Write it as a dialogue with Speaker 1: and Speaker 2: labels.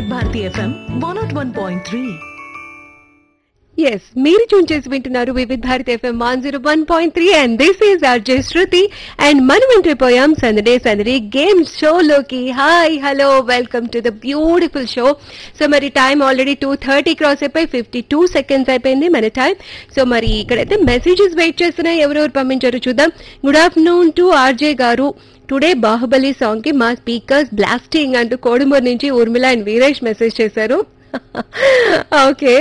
Speaker 1: వివిధ Bharati FM one nought one point three
Speaker 2: ఎస్ మీరు చూన్ చేసి వింటున్నారు Vividh Bharat FM one zero one point three and this is RJ Shruti and మనం వింటుపోయాం సందడే సందడి గేమ్ షోలోకి hi hello welcome to the beautiful show so మరి time already two thirty cross అయిపోయి ఫిఫ్టీ టూ సెకండ్స్ అయిపోయింది మన టైం సో మరి ఇక్కడైతే మెసేజెస్ వెయిట్ చేస్తున్నాయి ఎవరెవరు పంపించారు చూద్దాం good afternoon to RJ garu today Baahubali song కి మా స్పీకర్స్ బ్లాస్టింగ్ అంటూ కోడుమూరు నుంచి ఊర్మిళ అండ్ వీరేష్ మెసేజ్ చేశారు ఓకే